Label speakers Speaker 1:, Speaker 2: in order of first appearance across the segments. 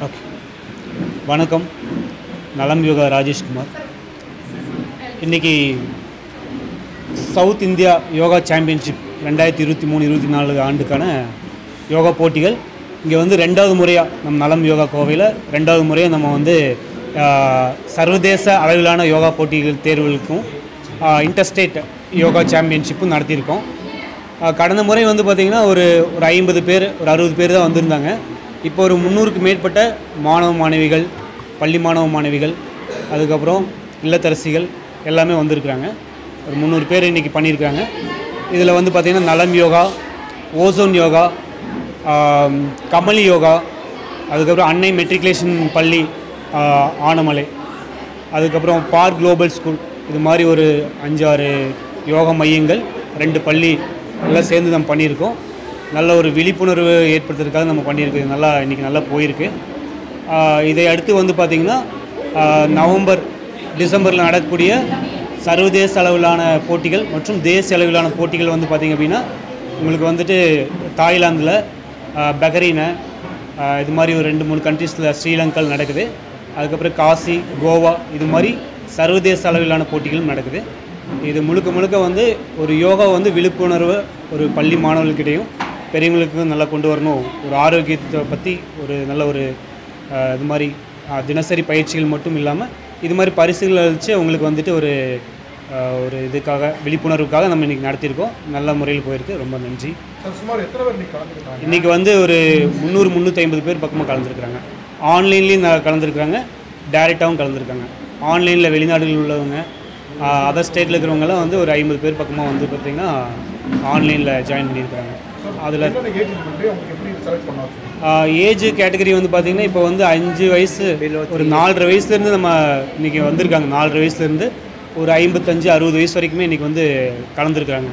Speaker 1: okay வணக்கம் நலம் யோகா ராஜேஷ்குமார் இன்றைக்கி சவுத் இந்தியா யோகா சாம்பியன்ஷிப் ரெண்டாயிரத்தி இருபத்தி மூணு இருபத்தி நாலு ஆண்டுக்கான யோகா போட்டிகள் இங்கே வந்து ரெண்டாவது முறையாக நம் நலம் யோகா கோவையில் ரெண்டாவது முறையாக நம்ம வந்து ஆஹ், சர்வதேச அளவிலான யோகா போட்டிகள் தேர்வுகளுக்கும் இன்டர்ஸ்டேட் யோகா சாம்பியன்ஷிப்பும் நடத்தியிருக்கோம் ஆஹ், கடந்த முறை வந்து பார்த்திங்கன்னா ஒரு ஒரு ஐம்பது பேர் ஒரு அறுபது பேர் தான் வந்திருந்தாங்க இப்போ ஒரு முந்நூறுக்கு மேற்பட்ட மாணவ மாணவிகள் பள்ளி மாணவ மாணவிகள் அதுக்கப்புறம் இல்லத்தரசிகள் எல்லாமே வந்திருக்கிறாங்க ஒரு முந்நூறு பேர் இன்றைக்கி பண்ணியிருக்காங்க இதில் வந்து பார்த்திங்கன்னா நலம் யோகா ஓசோன் யோகா ஆம், கமலி யோகா அதுக்கப்புறம் அன்னை மெட்ரிகுலேஷன் பள்ளி ஆ, ஆனமலை அதுக்கப்புறம் பார்க் குளோபல் ஸ்கூல் இது மாதிரி ஒரு அஞ்சாறு யோகா மையங்கள் ரெண்டு பள்ளி எல்லாம் சேர்ந்து நம்ம பண்ணியிருக்கோம் நல்ல ஒரு விழிப்புணர்வு ஏற்படுத்துறதுக்காக நம்ம பண்ணியிருக்கு நல்லா இன்றைக்கி நல்லா போயிருக்கு ஆஹ் இதை அடுத்து வந்து பார்த்திங்கன்னா ஆஹ் நவம்பர் டிசம்பரில் நடக்கக்கூடிய சர்வதேச அளவிலான போட்டிகள் மற்றும் தேசிய அளவிலான போட்டிகள் வந்து பார்த்திங்க அப்படின்னா உங்களுக்கு வந்துட்டு தாய்லாந்தில் பஹ்ரைனு ஆஹ் இது மாதிரி ஒரு ரெண்டு மூணு கண்ட்ரீஸில் ஸ்ரீலங்கல் நடக்குது அதுக்கப்புறம் காசி கோவா இது மாதிரி சர்வதேச அளவிலான போட்டிகளும் நடக்குது இது முழுக்க முழுக்க வந்து ஒரு யோகா வந்து விழிப்புணர்வு ஒரு பள்ளி மாணவர்கள்கிட்டையும் பெரியவங்களுக்கும் நல்லா கொண்டு வரணும் ஒரு ஆரோக்கியத்தை பற்றி ஒரு நல்ல ஒரு ஆஹ், இது மாதிரி ஆஹ், தினசரி பயிற்சிகள் மட்டும் இல்லாமல் இது மாதிரி பரிசுகளை வச்சு அவங்களுக்கு வந்துட்டு ஒரு ஆஹ், ஒரு இதுக்காக விழிப்புணர்வுக்காக நம்ம இன்றைக்கி நடத்தியிருக்கோம் நல்ல முறையில் போயிருக்கு ரொம்ப நன்றி
Speaker 2: சார் சுமார் எத்தனை பேர் இன்னைக்கு கலந்துக்கிட்டாங்க
Speaker 1: இன்றைக்கி வந்து ஒரு முந்நூறு முந்நூற்றி ஐம்பது பேர் பக்கமாக கலந்துருக்குறாங்க ஆன்லைன்லேயும் ந- கலந்துருக்குறாங்க டேரெக்டாகவும் கலந்துருக்காங்க ஆன்லைனில் வெளிநாடுகளில் உள்ளவங்க அதர் ஸ்டேட்டில் இருக்கிறவங்கலாம் வந்து ஒரு ஐம்பது பேர் பக்கமாக வந்து பார்த்திங்கன்னா ஆன்லைனில் ஜாயின் பண்ணியிருக்காங்க அதில்
Speaker 2: என்னென்ன ஏஜ் லிமிட் உங்களுக்கு எப்படி செலக்ட் பண்ணாச்சு
Speaker 1: ஏஜ் கேட்டகரி வந்து பார்த்திங்கன்னா இப்போ வந்து அஞ்சு வயசு ஒரு நாலரை வயசுலேருந்து நம்ம இன்றைக்கி வந்திருக்காங்க நாலரை வயசுலேருந்து ஒரு ஐம்பத்தஞ்சு அறுபது வயசு வரைக்குமே இன்றைக்கி வந்து கலந்துருக்குறாங்க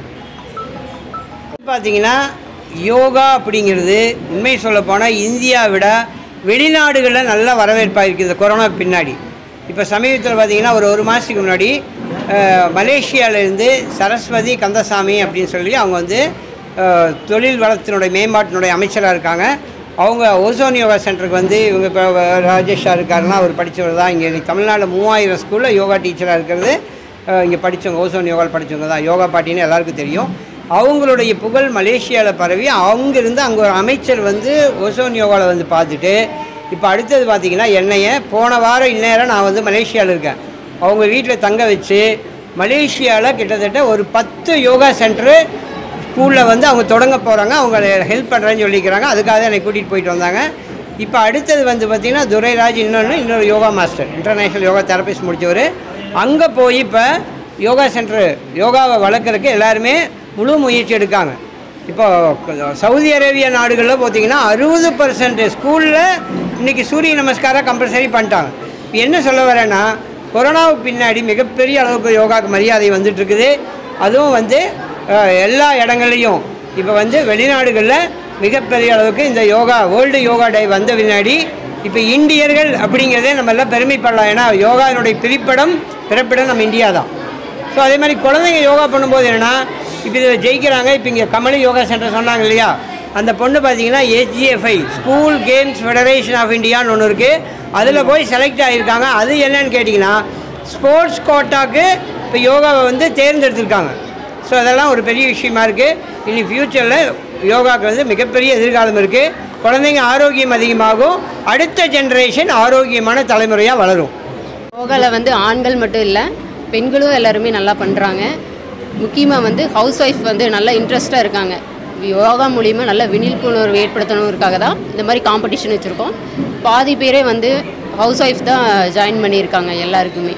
Speaker 3: பார்த்தீங்கன்னா யோகா அப்படிங்கிறது உண்மை சொல்லப் போனால் இந்தியாவை விட வெளிநாடுகளில் நல்ல வரவேற்பாக இருக்குது இந்த கொரோனாக்கு பின்னாடி இப்போ சமீபத்தில் பார்த்தீங்கன்னா ஒரு ஒரு மாதத்துக்கு முன்னாடி அஹ், மலேசியாவிலேருந்து சரஸ்வதி கந்தசாமி அப்படின்னு சொல்லி அவங்க வந்து அஹ், தொழில் வளத்தினுடைய மேம்பாட்டினுடைய அமைச்சராக இருக்காங்க அவங்க ஓசோன் யோகா சென்டருக்கு வந்து இவங்க இப்போ ராஜேஷ் சார் இருக்காருன்னா அவர் படித்தவர் தான் இங்கே தமிழ்நாட்டில் மூவாயிரம் ஸ்கூலில் யோகா டீச்சராக இருக்கிறது இங்கே படித்தவங்க ஓசோன் யோகாவில் படித்தவங்க தான் யோகா பாட்டின்னு எல்லாருக்கும் தெரியும் அவங்களுடைய புகழ் மலேசியாவில் பரவி அங்கிருந்து அங்கே ஒரு அமைச்சர் வந்து ஓசோன் யோகாவில் வந்து பார்த்துட்டு இப்போ அடுத்தது பார்த்தீங்கன்னா என்னைய போன வாரம் இந்நேரம் நான் வந்து மலேசியாவில் இருக்கேன் அவங்க வீட்டில் தங்க வச்சு மலேசியாவில் கிட்டத்தட்ட ஒரு பத்து யோகா சென்டரு ஸ்கூலில் வந்து அவங்க தொடங்க போகிறாங்க அவங்க ஹெல்ப் பண்ணுறேன்னு சொல்லிக்கிறாங்க அதுக்காக தான் என்னை கூட்டிகிட்டு போயிட்டு வந்தாங்க இப்போ அடுத்தது வந்து பார்த்திங்கன்னா துரைராஜ் இன்னொன்று இன்னொரு yoga master international yoga therapist முடித்தவர் அங்கே போய் இப்போ யோகா சென்டர் யோகாவை வளர்க்குறதுக்கு எல்லாருமே முழு முயற்சி எடுக்காங்க இப்போ சவுதி அரேபியா நாடுகளில் பார்த்தீங்கன்னா அறுபது பர்சன்ட் ஸ்கூலில் இன்றைக்கி சூரிய நமஸ்காரம் கம்பல்சரி பண்ணிட்டாங்க இப்போ என்ன சொல்ல வரேன்னா கொரோனாவுக்கு பின்னாடி மிகப்பெரிய அளவுக்கு யோகாவுக்கு மரியாதை வந்துட்டு இருக்குது அதுவும் வந்து அஹ், எல்லா இடங்கள்லையும் இப்போ வந்து வெளிநாடுகளில் மிகப்பெரிய அளவுக்கு இந்த யோகா வேர்ல்டு யோகா டே வந்த பின்னாடி இப்போ இந்தியர்கள் அப்படிங்கிறதே நம்ம எல்லாம் பெருமைப்படலாம் ஏன்னா யோகாவினுடைய பிரிப்படம் பிறப்பிடம் நம்ம இந்தியா தான் ஸோ அதே மாதிரி குழந்தைங்க யோகா பண்ணும்போது என்னென்னா இப்போ இதில் ஜெயிக்கிறாங்க இப்போ இங்கே கமலி யோகா சென்டர் சொன்னாங்க இல்லையா அந்த பொண்ணு பார்த்தீங்கன்னா SGFI school games federation of இந்தியான்னு ஒன்று இருக்குது அதில் போய் செலக்ட் ஆகியிருக்காங்க அது என்னன்னு கேட்டிங்கன்னா ஸ்போர்ட்ஸ் கோட்டாக்கு இப்போ யோகாவை வந்து தேர்ந்தெடுத்திருக்காங்க ஸோ அதெல்லாம் ஒரு பெரிய விஷயமா இருக்குது இனி ஃப்யூச்சரில் யோகாவுக்கு வந்து மிகப்பெரிய எதிர்காலம் இருக்குது குழந்தைங்க ஆரோக்கியம் அதிகமாகும் அடுத்த ஜென்ரேஷன் ஆரோக்கியமான தலைமுறையாக வளரும்
Speaker 4: யோகாவில் வந்து ஆண்கள் மட்டும் இல்லை பெண்களும் எல்லாருமே நல்லா பண்ணுறாங்க முக்கியமாக வந்து ஹவுஸ் ஒய்ஃப் வந்து நல்லா இன்ட்ரெஸ்ட்டாக இருக்காங்க யோகா மூலிமா நல்ல விழிப்புணர்வு ஏற்படுத்தணுங்கிறதுக்காக தான் இந்த மாதிரி காம்படிஷன் வச்சுருக்கோம் பாதி பேரே வந்து ஹவுஸ் ஒய்ஃப் தான் ஜாயின் பண்ணியிருக்காங்க எல்லாருக்குமே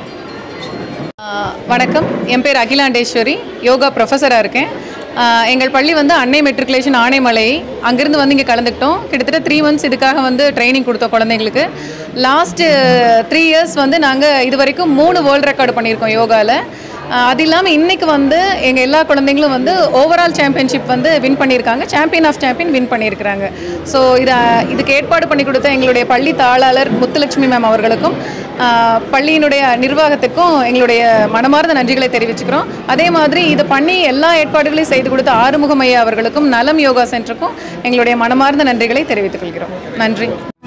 Speaker 5: ஆஹ் வணக்கம் என் பேர் அகிலாண்டேஸ்வரி யோகா ப்ரொஃபஸராக இருக்கேன் ஆஹ் எங்கள் பள்ளி வந்து அன்னை மெட்ரிகுலேஷன் ஆனைமலை அங்கேருந்து வந்து இங்கே கலந்துக்கிட்டோம் கிட்டத்தட்ட த்ரீ மந்த்ஸ் இதுக்காக வந்து ட்ரைனிங் கொடுத்தோம் குழந்தைங்களுக்கு லாஸ்ட்டு த்ரீ இயர்ஸ் வந்து நாங்கள் இது வரைக்கும் மூணு வேர்ல்ட் ரெக்கார்டு பண்ணியிருக்கோம் யோகாவில் அது இல்லாமல் இன்றைக்கி வந்து எங்கள் எல்லா குழந்தைங்களும் வந்து ஓவரால் சாம்பியன்ஷிப் வந்து வின் பண்ணியிருக்காங்க சாம்பியன் ஆஃப் சாம்பியன் வின் பண்ணியிருக்கிறாங்க ஸோ இதை இதுக்கு ஏற்பாடு பண்ணி கொடுத்த எங்களுடைய பள்ளி தாளாளர் முத்துலட்சுமி மேம் அவர்களுக்கும் ஆஹ், பள்ளியினுடைய நிர்வாகத்துக்கும் எங்களுடைய மனமார்ந்த நன்றிகளை தெரிவிச்சுக்கிறோம் அதே மாதிரி இதை பண்ணி எல்லா ஏற்பாடுகளையும் செய்து கொடுத்த ஆறுமுகம் ஐயா அவர்களுக்கும் நலம் யோகா சென்டருக்கும் எங்களுடைய மனமார்ந்த நன்றிகளை தெரிவித்துக் கொள்கிறோம் நன்றி